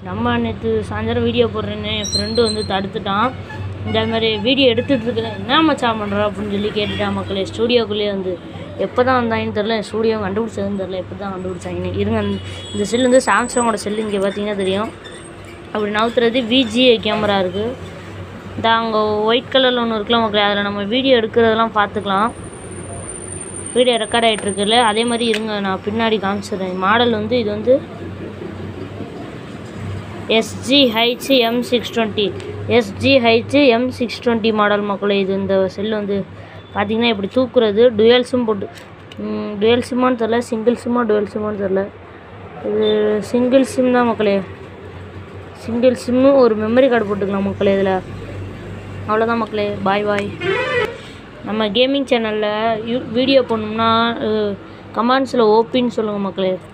நம்ம நேற்று சாயந்தரம் வீடியோ போடுறேன்னு என் ஃப்ரெண்டு வந்து தடுத்துட்டான் இந்த மாதிரி வீடியோ எடுத்துகிட்டு இருக்கிறேன் என்ன மச்சான் பண்ணுற அப்படின்னு சொல்லி கேட்டுட்டான் மக்களே ஸ்டூடியோக்குள்ளேயே வந்து எப்போ தான் வந்தாங்கன்னு தெரில ஸ்டூடியோ கண்டுபிடிச்சதுன்னு தெரில எப்போ தான் கண்டுபிடிச்சாங்கன்னு இருங்க இந்த- இந்த செல் வந்து சாம்சங்கோட செல் இங்கே பார்த்தீங்கன்னா தெரியும் அப்படி நவுத்துறது விஜிஏ கேமரா இருக்குது இந்த அங்கே ஒயிட் கலரில் ஒன்று இருக்குல்ல மக்களே அதில் நம்ம வீடியோ எடுக்கிறதெல்லாம் பார்த்துக்கலாம் வீடியோ ரெக்கார்ட் ஆகிட்டு இருக்குல்ல அதே மாதிரி இருங்க நான் பின்னாடி காமிச்சிடுறேன் மாடல் வந்து இது வந்து SGH M six twenty SGH M six twenty model மக்களே இது இந்த செல் வந்து பார்த்தீங்கன்னா இப்படி தூக்குறது டுயல் சிம் போட்டு டுயல் சிம்மான்னு தெரில சிங்கிள் சிம்மா டுயல் சிம்மான்னு தெரில இது சிங்கிள் சிம் தான் மக்களே சிங்கிள் சிம்மு ஒரு மெமரி கார்டு போட்டுக்கலாம் மக்களே இதில் அவ்வளோதான் மக்களே பாய் பாய் நம்ம கேமிங் சேனலில் யூ வீடியோ போடணும்னா கமெண்ட்ஸில் ஓபின்னு சொல்லுங்கள் மக்களே